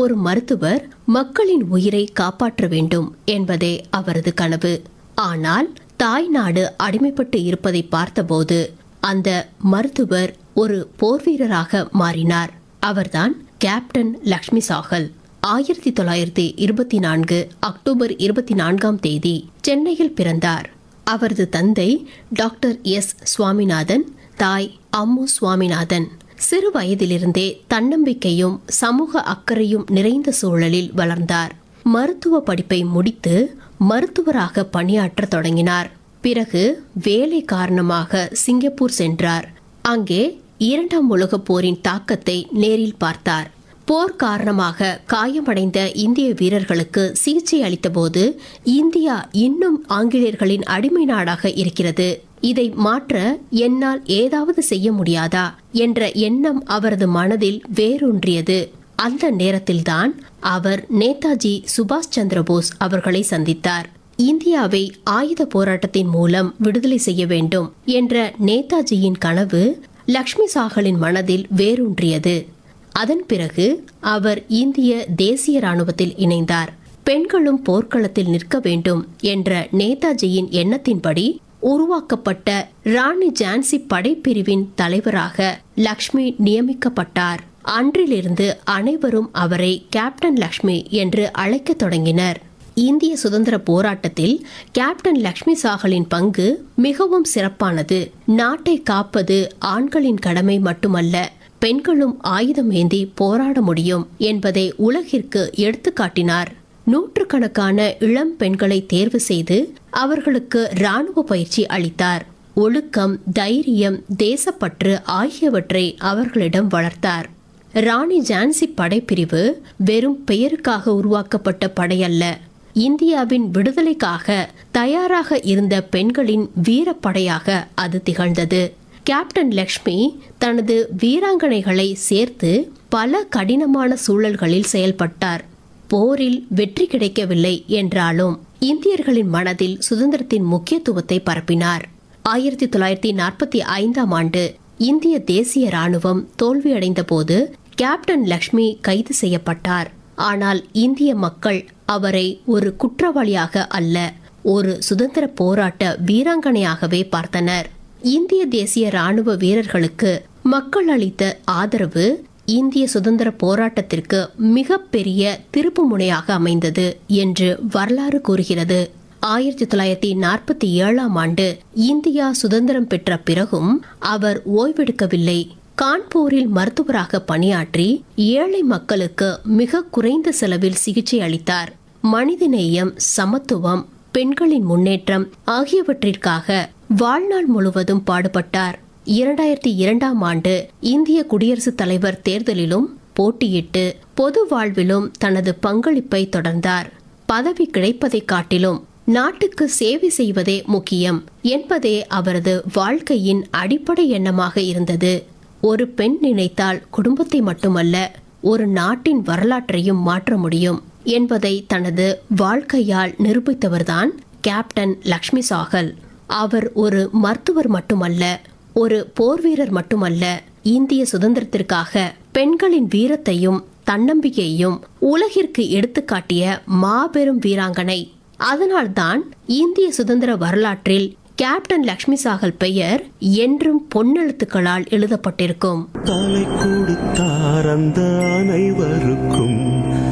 ஒரு மருத்துவர் மக்களின் உயிரை காப்பாற்ற வேண்டும் என்பதே அவரது கனவு ஆனால் தாய் நாடு அடிமைப்பட்டு இருப்பதை பார்த்தபோது அந்த மருத்துவர் ஒரு போர்வீரராக மாறினார் அவர்தான் கேப்டன் லக்ஷ்மி சாகல் ஆயிரத்தி தொள்ளாயிரத்தி இருபத்தி நான்கு அக்டோபர் இருபத்தி நான்காம் தேதி சென்னையில் பிறந்தார் அவரது தந்தை டாக்டர் எஸ் சுவாமிநாதன் தாய் அம்மு சுவாமிநாதன் சிறு வயதிலிருந்தே தன்னம்பிக்கையும் சமூக அக்கறையும் நிறைந்த சூழலில் வளர்ந்தார் மருத்துவ படிப்பை முடித்து மருத்துவராக பணியாற்ற தொடங்கினார் பிறகு வேலை காரணமாக சிங்கப்பூர் சென்றார் அங்கே இரண்டாம் உலகப் போரின் தாக்கத்தை நேரில் பார்த்தார் போர் காரணமாக காயமடைந்த இந்திய வீரர்களுக்கு சிகிச்சை அளித்தபோது இந்தியா இன்னும் ஆங்கிலேயர்களின் அடிமை நாடாக இருக்கிறது இதை மாற்ற என்னால் ஏதாவது செய்ய முடியாதா என்ற எண்ணம் அவரது மனதில் வேரூன்றியது அந்த நேரத்தில்தான் அவர் நேதாஜி சுபாஷ் சந்திரபோஸ் அவர்களை சந்தித்தார் இந்தியாவை ஆயுத போராட்டத்தின் மூலம் விடுதலை செய்ய வேண்டும் என்ற நேதாஜியின் கனவு லக்ஷ்மி சாகலின் மனதில் வேரூன்றியது அதன் பிறகு அவர் இந்திய தேசிய ராணுவத்தில் இணைந்தார் பெண்களும் போர்க்களத்தில் நிற்க வேண்டும் என்ற நேதாஜியின் எண்ணத்தின்படி உருவாக்கப்பட்ட ராணி ஜான்சி படைப்பிரிவின் தலைவராக லக்ஷ்மி நியமிக்கப்பட்டார் அன்றிலிருந்து அனைவரும் அவரை கேப்டன் லக்ஷ்மி என்று அழைக்கத் தொடங்கினர் இந்திய சுதந்திர போராட்டத்தில் கேப்டன் லக்ஷ்மி சாகலின் பங்கு மிகவும் சிறப்பானது நாட்டை காப்பது ஆண்களின் கடமை மட்டுமல்ல பெண்களும் ஆயுதம் ஏந்தி போராட முடியும் என்பதை உலகிற்கு எடுத்துக்காட்டினார் நூற்றுக்கணக்கான இளம் பெண்களை தேர்வு செய்து அவர்களுக்கு ராணுவ பயிற்சி அளித்தார் ஒழுக்கம் தைரியம் தேசப்பற்று ஆகியவற்றை அவர்களிடம் வளர்த்தார் ராணி ஜான்சி படைப்பிரிவு வெறும் பெயருக்காக உருவாக்கப்பட்ட படையல்ல இந்தியாவின் விடுதலைக்காக தயாராக இருந்த பெண்களின் வீரப்படையாக அது திகழ்ந்தது கேப்டன் லக்ஷ்மி தனது வீராங்கனைகளை சேர்த்து பல கடினமான சூழல்களில் செயல்பட்டார் போரில் வெற்றி கிடைக்கவில்லை என்றாலும் இந்தியர்களின் மனதில் சுதந்திரத்தின் முக்கியத்துவத்தை பரப்பினார் ஆயிரத்தி தொள்ளாயிரத்தி நாற்பத்தி ஐந்தாம் ஆண்டு இந்திய தேசிய ராணுவம் தோல்வியடைந்த போது கேப்டன் லக்ஷ்மி கைது செய்யப்பட்டார் ஆனால் இந்திய மக்கள் அவரை ஒரு குற்றவாளியாக அல்ல ஒரு சுதந்திர போராட்ட வீராங்கனையாகவே பார்த்தனர் இந்திய தேசிய ராணுவ வீரர்களுக்கு மக்கள் அளித்த ஆதரவு இந்திய சுதந்திர போராட்டத்திற்கு மிகப்பெரிய திருப்பு முனையாக அமைந்தது என்று வரலாறு கூறுகிறது ஆயிரத்தி தொள்ளாயிரத்தி நாற்பத்தி ஏழாம் ஆண்டு இந்தியா சுதந்திரம் பெற்ற பிறகும் அவர் ஓய்வெடுக்கவில்லை கான்பூரில் மருத்துவராக பணியாற்றி ஏழை மக்களுக்கு மிக குறைந்த செலவில் சிகிச்சை அளித்தார் மனிதநேயம் சமத்துவம் பெண்களின் முன்னேற்றம் ஆகியவற்றிற்காக வாழ்நாள் முழுவதும் பாடுபட்டார் இரண்டாயிரத்தி இரண்டாம் ஆண்டு இந்திய குடியரசுத் தலைவர் தேர்தலிலும் போட்டியிட்டு பொது வாழ்விலும் தனது பங்களிப்பை தொடர்ந்தார் பதவி கிடைப்பதைக் காட்டிலும் நாட்டுக்கு சேவை செய்வதே முக்கியம் என்பதே அவரது வாழ்க்கையின் அடிப்படை எண்ணமாக இருந்தது ஒரு பெண் நினைத்தால் குடும்பத்தை மட்டுமல்ல ஒரு நாட்டின் வரலாற்றையும் மாற்ற முடியும் என்பதை தனது வாழ்க்கையால் நிரூபித்தவர்தான் கேப்டன் லக்ஷ்மி சாகல் அவர் ஒரு மருத்துவர் மட்டுமல்ல ஒரு போர் வீரர் மட்டுமல்ல இந்திய சுதந்திரத்திற்காக பெண்களின் வீரத்தையும் தன்னம்பிக்கையையும் உலகிற்கு எடுத்துக்காட்டிய மாபெரும் வீராங்கனை அதனால்தான் இந்திய சுதந்திர வரலாற்றில் கேப்டன் லக்ஷ்மி சாகல் பெயர் என்றும் பொன்னெழுத்துக்களால் எழுதப்பட்டிருக்கும் தலை கொடுத்தார் அந்த அனைவருக்கும்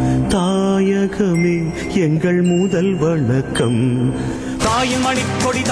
தாயகமே எங்கள் முதல் வணக்கம் தாயின் மணிக்கொடி